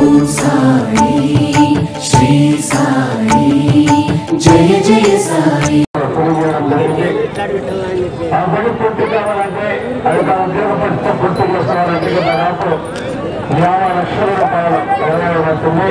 ఓం సాయి శ్రీ సాయి జయ జయ సాయి తెలియజేయడం జరిగింది ఆ పని పూర్తి కావాలంటే అది తన ఉద్యోగపరిస్థితి పూర్తి చేసుకోవాలంటే దాదాపు యాభై లక్షల రూపాయలు వ్యయం అవుతుంది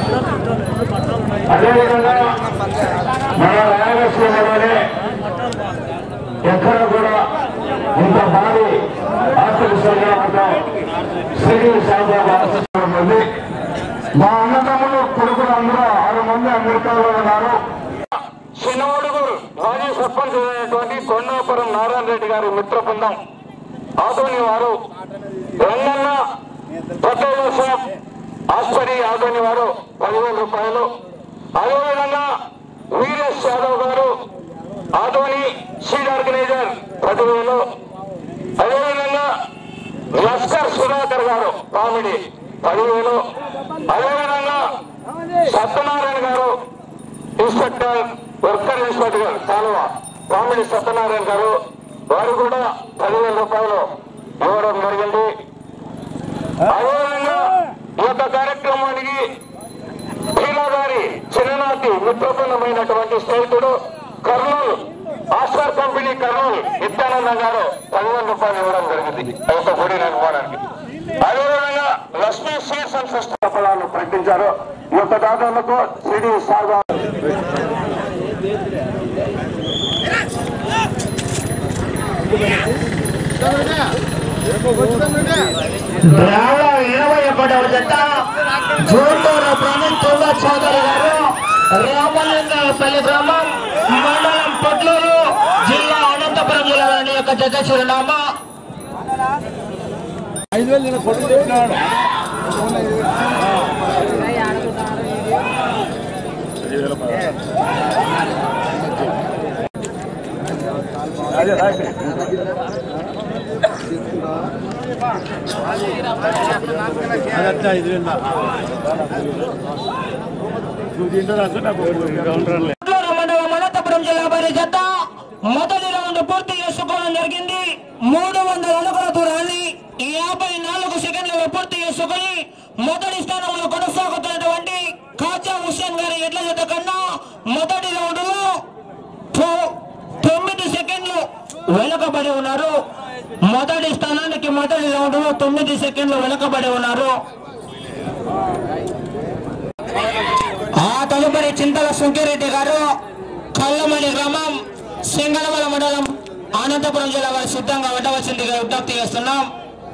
అదేవిధంగా మన రాయలసీమలోనే ఎక్కడ కూడా ఇంత భారీ ఆర్థిక సంగ్రామంతో శ్రీ సాయిబాబా ఆశించడం ఉంది మా అన్నదమ్ములు కొడుకులు అందరూ ఆరు మంది అమెరికాలో ఉన్నారు చిన్నోడుగురు మాజీ సర్పంచ్ అయినటువంటి కొండాపురం నారాయణ రెడ్డి గారి మిత్ర బృందం ఆదోని వారు రంగన్న పటేల్ సాబ్ ఆస్పరి ఆదోని వారు పదివేల రూపాయలు అదేవిధంగా వీరేష్ యాదవ్ గారు ఆదోని సీడ్ ఆర్గనైజర్ పదివేలు అదేవిధంగా లస్కర్ సుధాకర్ గారు కామెడీ పదివేలు అదేవిధంగా సత్యనారాయణ గారు ఇన్స్పెక్టర్ వర్కర్ ఇన్స్పెక్టర్ కాలువ కామెడీ సత్యనారాయణ గారు వారు కూడా పదివేల రూపాయలు ఇవ్వడం జరిగింది అదేవిధంగా ఈ యొక్క కార్యక్రమానికి గారి చిన్ననాటి మిత్రపూర్ణమైనటువంటి స్నేహితుడు కర్నూలు ఆస్కార్ కంపెనీ కర్నూలు నిత్యానంద గారు పదివేల రూపాయలు ఇవ్వడం జరిగింది ఆ యొక్క గుడి నిర్మాణానికి అదేవిధంగా లక్ష్మీ సీడ్స్ అండ్ సిస్టమ్ ఫలాలు ప్రకటించారు ఈ యొక్క దాదాలకు సిడి సాగా ద్రావిడ ఇరవై ఒకటవ జత జూటూరు ప్రభుత్వ చౌదరి గారు రామలింగపల్లి గ్రామం మండలం పొట్లూరు జిల్లా అనంతపురం జిల్లాలోని యొక్క జత చిరునామా పొట్లూరు మండలం అనంతపురం జిల్లా వారి జత మొదటి రౌండ్ పూర్తి చేసుకోవడం జరిగింది మూడు వందల అడుగుల దూరాన్ని యాభై నాలుగు సెకండ్లలో పూర్తి చేసుకుని మొదటి స్థానంలో కొనసాగుతున్నటువంటి ఖాజా హుస్సేన్ గారి ఎడ్ల జత కన్నా మొదటి రౌండ్ లో తొ- తొమ్మిది సెకండ్లు వెనుకబడి ఉన్నారు మొదటి స్థానానికి మొదటి రౌండ్ లో తొమ్మిది సెకండ్లు వెనుకబడి ఉన్నారు ఆ తదుపరి చింతల సుంకిరెడ్డి గారు కల్లమణి గ్రామం సింగళమల మండలం అనంతపురం జిల్లా వారు సిద్ధంగా ఉండవలసిందిగా విజ్ఞప్తి చేస్తున్నాం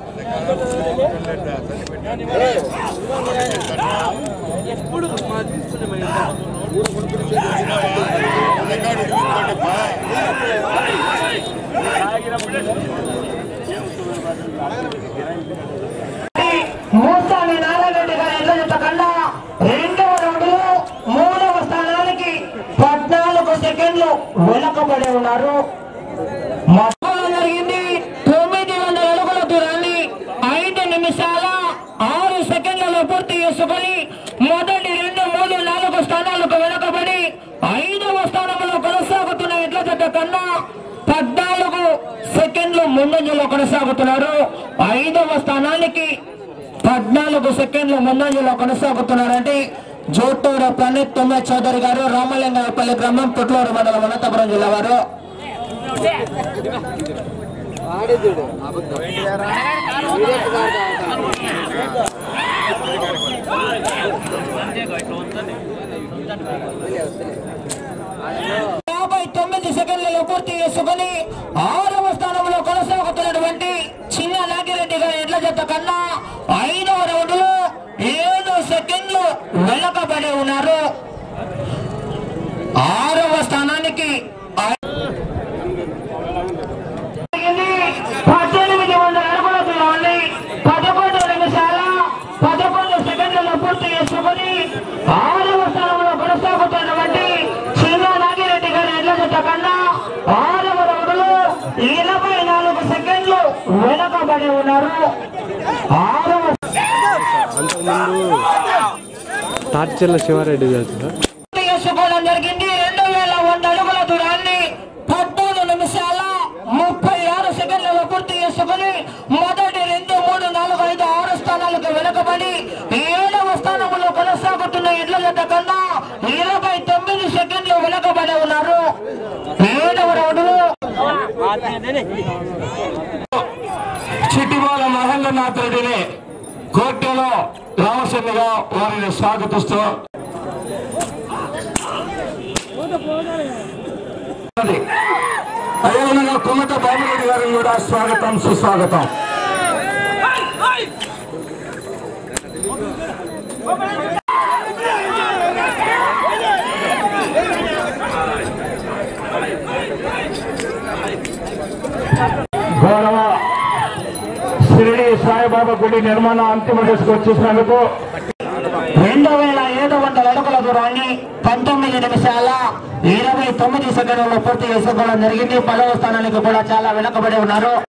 మూసాని నారాయణ గారి ఇళ్ల జత కన్నా రెండవ రౌండ్లో మూడవ స్థానానికి పద్నాలుగు సెకండ్లు వెనకబడి ఉన్నారు మొత్తం జరిగింది తొమ్మిది వందల అడుగుల దూరాన్ని ఐదు నిమిషాల ఆరు సెకండ్లలో పూర్తి చేసుకొని మొదటి రెండు మూడు నాలుగు స్థానాలకు వెనకబడి ఐదవ స్థానంలో కొనసాగుతున్న ఎడ్ల జత కన్నా పద్నాలుగు సెకండ్లు ముందంజలో కొనసాగుతున్నారు ఐదవ స్థానానికి పద్నాలుగు సెకండ్లు ముందంజలో కొనసాగుతున్నారంటే జోటూరు ప్రణీత్ తొమ్మిది చౌదరి గారు రామలింగపల్లి గ్రామం పుట్లూరు మండలం అనంతపురం జిల్లా వారు యాభై తొమ్మిది సెకండ్లలో పూర్తి చేసుకుని ఆరవ స్థానంలో కొనసాగుతున్నటువంటి చిన్న నాగిరెడ్డి గారి ఎడ్ల జత కన్నా ఐదవ రౌండ్ లో ఏడు సెకండ్లు వెనకబడి ఉన్నారు ఆరవ స్థానానికి పద్దెనిమిది వందల అడుగుల దూరాన్ని పదకొండు నిమిషాల పదకొండు సెకండ్లలో పూర్తి చేసుకుని ఆరవ స్థానంలో కొనసాగుతున్నటువంటి చిన్న నాగిరెడ్డి గారి ఎడ్ల జత కన్నా ఆరవ రౌండ్లో ఇరవై నాలుగు సెకండ్లు వెనకబడి ఉన్నారు ఆరవ తాటిచెల్ల శివారెడ్డి తెలుసా పూర్తి చేసుకోవడం జరిగింది రెండు వేల వంద అడుగుల దూరాన్ని పద్మూడు నిమిషాల ముప్పై ఆరు సెకండ్లలో పూర్తి చేసుకుని మొదటి రెండు మూడు నాలుగు ఐదు ఆరు స్థానాలకు వెనుకబడి ఏడవ స్థానం జత కన్నా ఇరవై తొమ్మిది సెకండ్లు వెనకబడి ఉన్నారు ఏడవ రౌండ్ చిట్టిబాల మహేంద్రనాథ్ రెడ్డిని కోర్టులో రామచంద్రగా వారిని స్వాగతిస్తూ అదేవిధంగా కుమ్మట బాబురెడ్డి గారిని కూడా స్వాగతం సుస్వాగతం గౌరవ షిరిడి సాయిబాబా గుడి నిర్మాణ అంతిమ దశకు వచ్చేసినందుకు రెండు వేల ఏడు వందల అడుగుల దూరాన్ని పంతొమ్మిది నిమిషాల ఇరవై తొమ్మిది సెకండ్లలో పూర్తి చేసుకోవడం జరిగింది పదవ స్థానానికి కూడా చాలా వెనకబడి ఉన్నారు